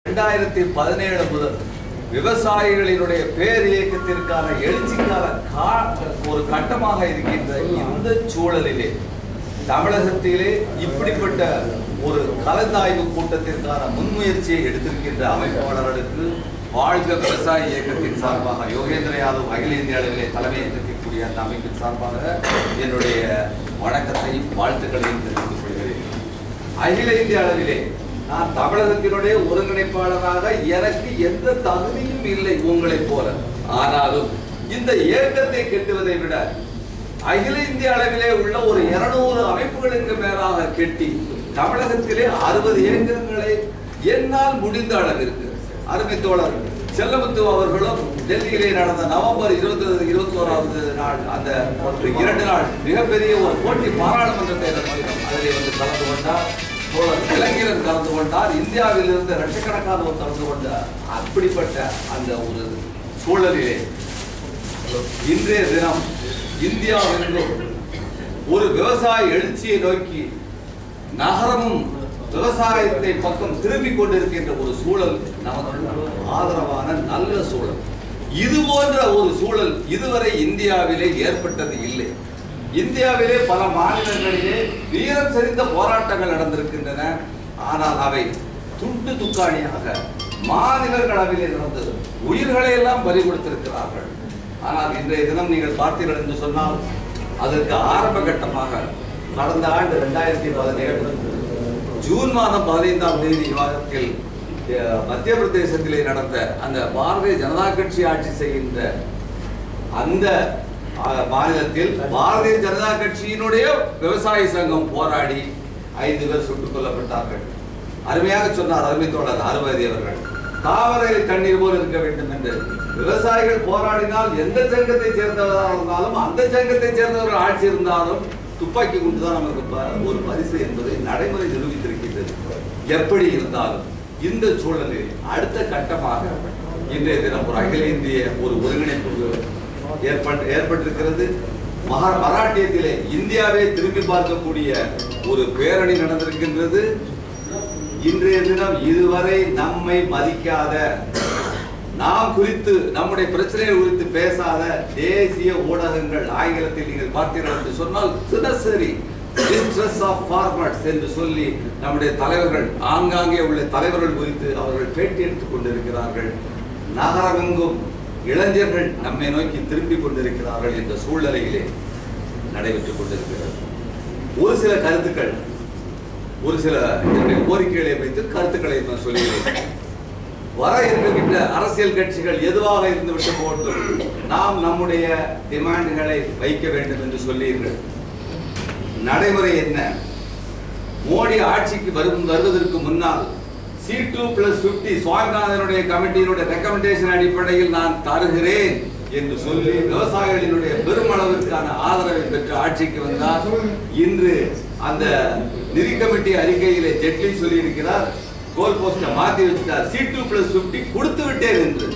இரண்டாயிரத்தி பதினேழு முதல் விவசாயிகளினுடைய பேர் இயக்கத்திற்கான எழுச்சிக்கான கா- ஒரு கட்டமாக இருக்கின்ற இந்த சூழலிலே தமிழகத்திலே இப்படிப்பட்ட ஒரு கலந்தாய்வு கூட்டத்திற்கான முன்முயற்சியை எடுத்திருக்கின்ற அமைப்பாளர்களுக்கு வாழ்க விவசாய இயக்கத்தின் சார்பாக யோகேந்திர யாதவ் அகில இந்திய அளவிலே தலைமை ஏற்கக்கூடிய அந்த அமைப்பின் சார்பாக என்னுடைய வணக்கத்தையும் வாழ்த்துக்களையும் தெரிவித்துக் கொள்கிறேன் அகில இந்திய அளவிலே நான் தமிழகத்தினுடைய ஒருங்கிணைப்பாளராக எனக்கு எந்த தகுதியும் இல்லை உங்களைப் போல ஆனாலும் இந்த இயக்கத்தை கெட்டுவதை விட அகில இந்திய அளவிலே உள்ள ஒரு இருநூறு அமைப்புகளுக்கு மேலாக கெட்டி தமிழகத்திலே அறுபது இயக்கங்களை என்னால் முடிந்த அளவிற்கு அருமை தோழர் செல்லமுத்து அவர்களும் டெல்லியிலே நடந்த நவம்பர் இருபத்தி இருபத்தி ஓராவது நாள் அந்த ஒரு இரண்டு நாள் மிகப்பெரிய ஒரு போட்டி பாராளுமன்றத்தை நடத்தினோம் அதிலே வந்து கலந்து கொண்டார் தோழர் இளைஞரன் கலந்து கொண்டார் இந்தியாவில் இருந்து லட்சக்கணக்கானவர் கலந்து கொண்டார் அப்படிப்பட்ட அந்த ஒரு சூழலிலே இன்றைய தினம் இந்தியாவெங்கும் ஒரு விவசாய எழுச்சியை நோக்கி நகரமும் விவசாயத்தை பக்கம் திரும்பிக் கொண்டிருக்கின்ற ஒரு சூழல் நமக்கு ஆதரவான நல்ல சூழல் இது போன்ற ஒரு சூழல் இதுவரை இந்தியாவிலே ஏற்பட்டது இல்லை இந்தியாவிலே பல மாநிலங்களிலே வீரம் செறிந்த போராட்டங்கள் நடந்திருக்கின்றன ஆனால் அவை துண்டு துக்காணியாக மாநிலங்களவிலே நடந்தது உயிர்களை எல்லாம் பலி கொடுத்திருக்கிறார்கள் ஆனால் இன்றைய தினம் நீங்கள் பார்த்தீர்கள் என்று சொன்னால் அதற்கு ஆரம்ப கட்டமாக கடந்த ஆண்டு ரெண்டாயிரத்தி பதினேழு ஜூன் மாதம் பதினைந்தாம் தேதி விவாதத்தில் அஹ், மத்திய பிரதேசத்திலே நடந்த அந்த பாரதிய ஜனதா கட்சி ஆட்சி செய்கின்ற அந்த அஹ், மாநிலத்தில் பாரதிய ஜனதா கட்சியினுடைய விவசாய சங்கம் போராடி ஐந்து பேர் சுட்டுக் கொல்லப்பட்டார்கள் அருமையாக சொன்னார் அருமை தோழர் அருமதி அவர்கள் தாவரையில் தண்ணீர் போல் இருக்க வேண்டும் என்று விவசாயிகள் போராடினால் எந்த சங்கத்தை சேர்ந்தவராக இருந்தாலும் அந்த சங்கத்தை சேர்ந்தவர்கள் ஆட்சி இருந்தாலும் துப்பாக்கி கொண்டு தான் நமக்கு ப- ஒரு பரிசு என்பதை நடைமுறை நிரூபித்திருக்கின்றது எப்படி இருந்தாலும் இந்த சூழலில் அடுத்த கட்டமாக இன்றைய தினம் ஒரு அகில இந்திய ஒரு ஒருங்கிணைப்பு ஏற்பட்டு ஏற்பட்டிருக்கிறது மகா மராட்டியத்திலே இந்தியாவை திரும்பி பார்க்கக்கூடிய ஒரு பேரணி நடந்திருக்கின்றது இன்றைய தினம் இதுவரை நம்மை மதிக்காத நாம் குறித்து நம்முடைய பிரச்சனைகள் குறித்து பேசாத தேசிய ஊடகங்கள் ஆங்கிலத்தில் நீங்கள் பார்த்தீர்கள் என்று சொன்னால் தினசரி distress of farmers என்று சொல்லி நம்முடைய தலைவர்கள் ஆங்காங்கே உள்ள தலைவர்கள் குறித்து அவர்கள் பேட்டி எடுத்துக் கொண்டிருக்கிறார்கள் நகரமெங்கும் இளைஞர்கள் நம்மை நோக்கி திரும்பிக் கொண்டிருக்கிறார்கள் என்ற சூழ்நிலையிலே நடைபெற்றுக் கொண்டிருக்கிறது ஒரு சில கருத்துக்கள் ஒரு சில என்னுடைய கோரிக்கைகளை வைத்து கருத்துக்களை நான் சொல்கிறேன் வர இருக்கின்ற அரசியல் கட்சிகள் எதுவாக இருந்து விட்டு போட்டும் நாம் நம்முடைய டிமாண்டுகளை வைக்க வேண்டும் என்று சொல்லீர்கள் நடைமுறை என்ன மோடி ஆட்சிக்கு வரும் வருவதற்கு முன்னால் சி டூ பிளஸ் பிப்டி சுவாமிநாதனுடைய கமிட்டியினுடைய ரெக்கமெண்டேஷன் அடிப்படையில் நான் தருகிறேன் என்று சொல்லி விவசாயிகளினுடைய பெருமளவிற்கான ஆதரவை பெற்று ஆட்சிக்கு வந்தார் இன்று அந்த நிதி கமிட்டி அறிக்கையிலே ஜெட்லி சொல்லி இருக்கிறார் கோல் போஸ்ட மாத்தி வச்சுட்டார் சி டூ பிளஸ் பிப்டி கொடுத்து விட்டேன் என்று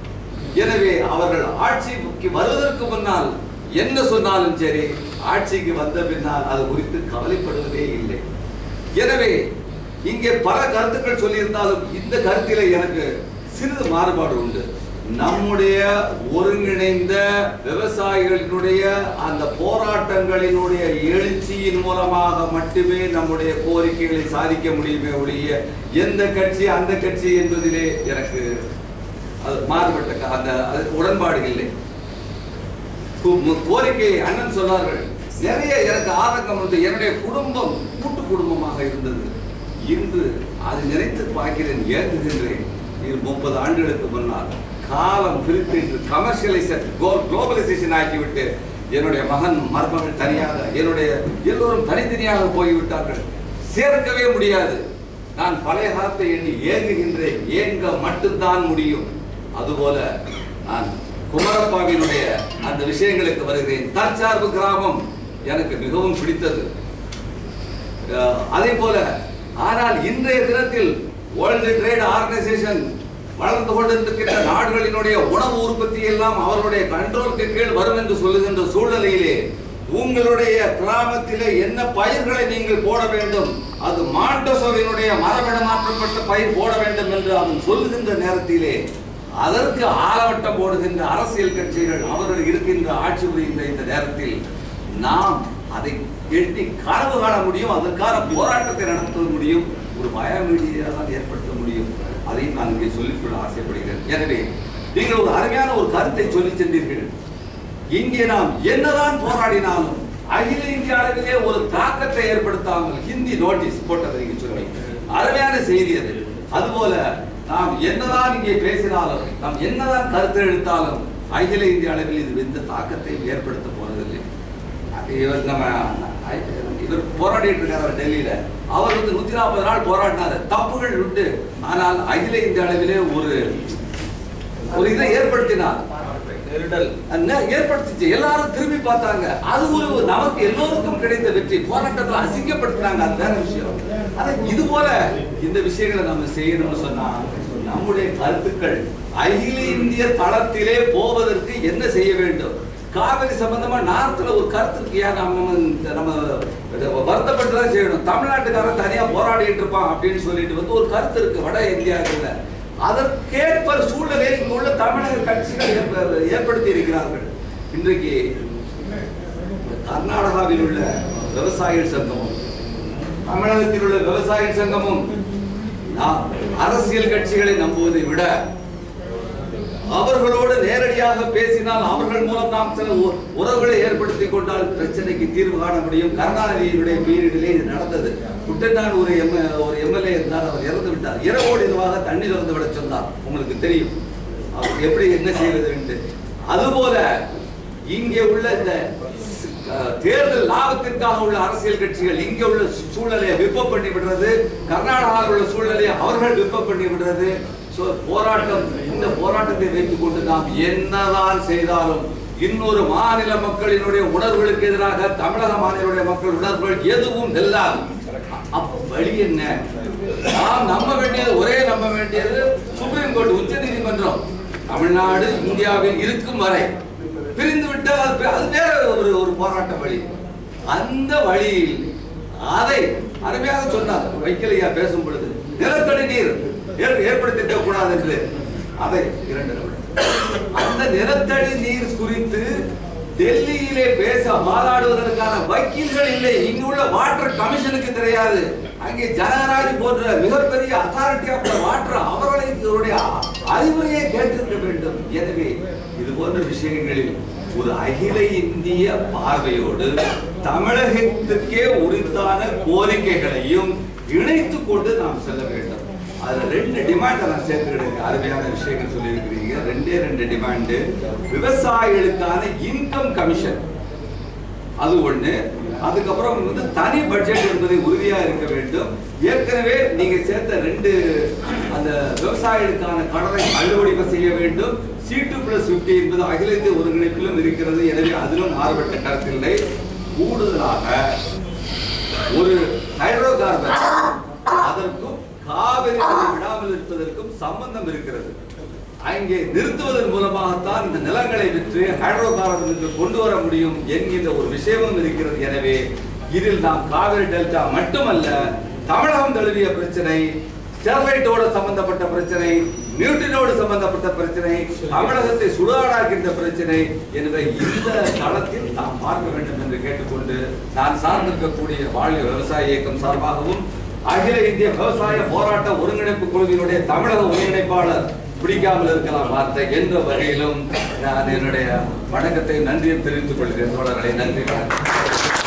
எனவே அவர்கள் ஆட்சிக்கு வருவதற்கு முன்னால் என்ன சொன்னாலும் சரி ஆட்சிக்கு வந்த பின்னால் அது குறித்து கவலைப்படுவதே இல்லை எனவே இங்கே பல கருத்துக்கள் சொல்லியிருந்தாலும் இந்த கருத்திலே எனக்கு சிறிது மாறுபாடு உண்டு நம்முடைய ஒருங்கிணைந்த விவசாயிகளினுடைய அந்த போராட்டங்களினுடைய எழுச்சியின் மூலமாக மட்டுமே நம்முடைய கோரிக்கைகளை சாதிக்க முடியுமே ஒழிய எந்த கட்சி அந்த கட்சி என்பதிலே எனக்கு அது மாறுபட்ட க- அந்த அது உடன்பாடு இல்லை கு- மு- கோரிக்கை அண்ணன் சொன்னார்கள் நிறைய எனக்கு ஆதங்கம் உண்டு என்னுடைய குடும்பம் கூட்டு குடும்பமாக இருந்தது இன்று அது நினைத்து பார்க்கிறேன் ஏங்குகின்றேன் இது முப்பது ஆண்டுகளுக்கு முன்னால் காலம் பிரித்து கமர்ஷியலைசேஷன் குளோபலைசேஷன் ஆக்கிவிட்டு என்னுடைய மகன் மருமகள் தனியாக என்னுடைய எல்லோரும் தனித்தனியாக போய்விட்டார்கள் சேர்க்கவே முடியாது நான் பழைய காலத்தை எண்ணி ஏங்குகின்றேன் ஏங்க மட்டும்தான் முடியும் அதுபோல நான் குமரப்பாவினுடைய அந்த விஷயங்களுக்கு வருகிறேன் தற்சார்பு கிராமம் எனக்கு மிகவும் பிடித்தது அஹ், அதே போல ஆனால் இன்றைய தினத்தில் வேர்ல்டு ட்ரேட் ஆர்கனைசேஷன் வளர்ந்து கொண்டிருக்கின்ற நாடுகளினுடைய உணவு உற்பத்தி எல்லாம் அவர்களுடைய கண்ட்ரோலுக்கு கீழ் வரும் என்று சொல்லுகின்ற சூழ்நிலையிலே உங்களுடைய கிராமத்திலே என்ன பயிர்களை நீங்கள் போட வேண்டும் அது மாண்டசோவினுடைய மரபிடமாற்றப்பட்ட பயிர் போட வேண்டும் என்று அவன் சொல்லுகின்ற நேரத்திலே அதற்கு ஆலவட்டம் போடுகின்ற அரசியல் கட்சிகள் அவர்கள் இருக்கின்ற ஆட்சி புரிகின்ற இந்த நேரத்தில் நாம் அதை எட்டி கனவு காண முடியும் அதற்கான போராட்டத்தை நடத்த முடியும் ஒரு பயமீடியாக தான் ஏற்படுத்த முடியும் அதையும் நான் இங்கே சொல்லிக்கொள்ள ஆசைப்படுகிறேன் எனவே நீங்கள் ஒரு அருமையான ஒரு கருத்தை சொல்லி சென்றீர்கள் இங்கே நாம் என்னதான் போராடினாலும் அகில இந்திய அளவிலே ஒரு தாக்கத்தை ஏற்படுத்தாமல் ஹிந்தி நோட்டீஸ் போட்டதை நீங்க சொல்லி அருமையான செய்தி அது அதுபோல நாம் என்னதான் இங்கே பேசினாலும் நாம் என்னதான் கருத்து எடுத்தாலும் அகில இந்திய அளவில் இது எந்த தாக்கத்தையும் ஏற்படுத்த போறதில்லை இவர் நம்ம இவர் போராடிட்டு இருக்காரு டெல்லியில அவர் வந்து நூத்தி நாற்பது நாள் போராடினாரு தப்புகள் உண்டு ஆனால் அகில இந்திய அளவிலே ஒரு ஒரு இதை ஏற்படுத்தினார் நெருடல் என்ன ஏற்படுத்திச்சு எல்லாரும் திரும்பி பார்த்தாங்க அது ஒரு நமக்கு எல்லோருக்கும் கிடைத்த வெற்றி போராட்டத்துல அசிங்கப்படுத்தினாங்க அது வேற விஷயம் ஆனா இது போல இந்த விஷயங்களை நம்ம செய்யணும்னு சொன்னா நம்முடைய கருத்துக்கள் அகில இந்திய தளத்திலே போவதற்கு என்ன செய்ய வேண்டும் காவிரி சம்பந்தமா நார்த்ல ஒரு கருத்து இருக்கு ஏன் நம்ம நம்ம- நம்ம வருத்தப்பட்டு தான் செய்யணும் தமிழ்நாட்டுக்காரன் தனியா போராடிட்டு இருப்பான் அப்படின்னு சொல்லிட்டு வந்து ஒரு கருத்து இருக்கு வட இந்தியாவில் அதற்கேற்ப சூழ்நிலை இங்கு உள்ள தமிழக கட்சிகள் ஏற்ப- ஏற்படுத்தி இருக்கிறார்கள் இன்றைக்கு கர்நாடகாவில் உள்ள விவசாயிகள் சங்கமும் தமிழகத்தில் உள்ள விவசாயிகள் சங்கமும் நாம் அரசியல் கட்சிகளை நம்புவதை விட அவர்களோடு நேரடியாக பேசினால் அவர்கள் மூலம் நாம் சில உ- உறவுகளை ஏற்படுத்தி கொண்டால் பிரச்சனைக்கு தீர்வு காண முடியும் கருணாநிதியினுடைய பீரியடிலே இது நடந்தது குட்டநாடு ஒரு எம் ஒரு எம்எல்ஏ இருந்தார் அவர் இறந்து விட்டார் இரவோடு இதுவாக தண்ணி திறந்து விட சொன்னார் உங்களுக்கு தெரியும் அவர் எப்படி என்ன செய்வது என்று அதுபோல இங்கே உள்ள இந்த அஹ், தேர்தல் லாபத்திற்காக உள்ள அரசியல் கட்சிகள் இங்கே உள்ள சூ- சூழ்நிலையை விப்ப பண்ணி விடுறது கர்நாடகாவில் உள்ள சூழ்நிலையை அவர்கள் விப்ப பண்ணி விடுறது சோ போராட்டம் இந்த போராட்டத்தை வைத்துக் கொண்டு நாம் என்னதான் செய்தாலும் இன்னொரு மாநில மக்களினுடைய உணர்வுகளுக்கு எதிராக தமிழக மாநில மக்கள் உணர்வுகள் எதுவும் வெல்லாது அப்ப வழி என்ன நாம் நம்ப வேண்டியது ஒரே நம்ப வேண்டியது சுப்ரீம் கோர்ட் உச்ச நீதிமன்றம் தமிழ்நாடு இந்தியாவில் இருக்கும் வரை பிரிந்து விட்டால் அது வே- அது வேற ஒரு ஒரு போராட்ட வழி அந்த வழியில் அதை அருமையாக சொன்னார் வைக்கலையா பேசும் பொழுது நிலத்தடி நீர் ஏற்- ஏற்படுத்திக்க கூடாது என்று அதை இரண்டு நிமிடம். அந்த நிலத்தடி நீர் குறித்து டெல்லியிலே பேச வாதாடுவதற்கான வக்கீல்கள் இல்லை இங்கு உள்ள வாட்டர் கமிஷனுக்கு தெரியாது அங்கே ஜனகராஜ் போன்ற மிகப்பெரிய அத்தாரிட்டி ஆஃப் த வாட்டர் அவர்களை இதனுடைய அறிவுரையை கேட்டிருக்க வேண்டும் எனவே இது போன்ற விஷயங்களில் ஒரு அகில இந்திய பார்வையோடு தமிழகத்துக்கே உரித்தான கோரிக்கைகளையும் இணைத்துக் கொண்டு நாம் செல்ல வேண்டும் அதுல ரெண்டு டிமாண்ட் நான் சேர்த்துக்கிடுங்க அருமையான விஷயங்கள் சொல்லியிருக்கிறீங்க ரெண்டே ரெண்டு டிமாண்டு விவசாயிகளுக்கான இன்கம் கமிஷன் அது ஒண்ணு அதுக்கப்புறம் வந்து தனி பட்ஜெட் என்பதை உறுதியா இருக்க வேண்டும் ஏற்கனவே நீங்க சேர்த்த ரெண்டு அந்த விவசாயிகளுக்கான கடனை தள்ளுபடி செய்ய வேண்டும் சி டூ பிளஸ் பிப்டி என்பது அகில இந்திய ஒருங்கிணைப்பிலும் இருக்கிறது எனவே அதிலும் மாறுபட்ட கருத்தில்லை கூடுதலாக ஒரு ஹைட்ரோ கார்பன் அதற்கும் காவிரி நதி விடாமல் இருப்பதற்கும் சம்பந்தம் இருக்கிறது அங்கே நிறுத்துவதன் மூலமாகத்தான் இந்த நிலங்களை விற்று ஹைட்ரோ கார்பனுக்கு கொண்டு வர முடியும் என்கின்ற ஒரு விஷயமும் இருக்கிறது எனவே இதில் நாம் காவிரி டெல்டா மட்டுமல்ல தமிழகம் தழுவிய பிரச்சனை ஸ்டெர்லைட்டோடு சம்பந்தப்பட்ட பிரச்சனை நியூட்ரினோடு சம்பந்தப்பட்ட பிரச்சனை தமிழகத்தை சுடாடாக்கின்ற பிரச்சனை என்ற இந்த தளத்தில் நாம் பார்க்க வேண்டும் என்று கேட்டுக்கொண்டு நான் சார்ந்திருக்கக்கூடிய வாழ்க விவசாய இயக்கம் சார்பாகவும் அகில இந்திய விவசாய போராட்ட ஒருங்கிணைப்பு குழுவினுடைய தமிழக ஒருங்கிணைப்பாளர் பிடிக்காமல் இருக்கலாம் வார்த்தை என்ற வகையிலும் நான் என்னுடைய வணக்கத்தை நன்றியும் தெரிவித்துக் கொள்கிறேன் தோழர்களை நன்றி வணக்கம்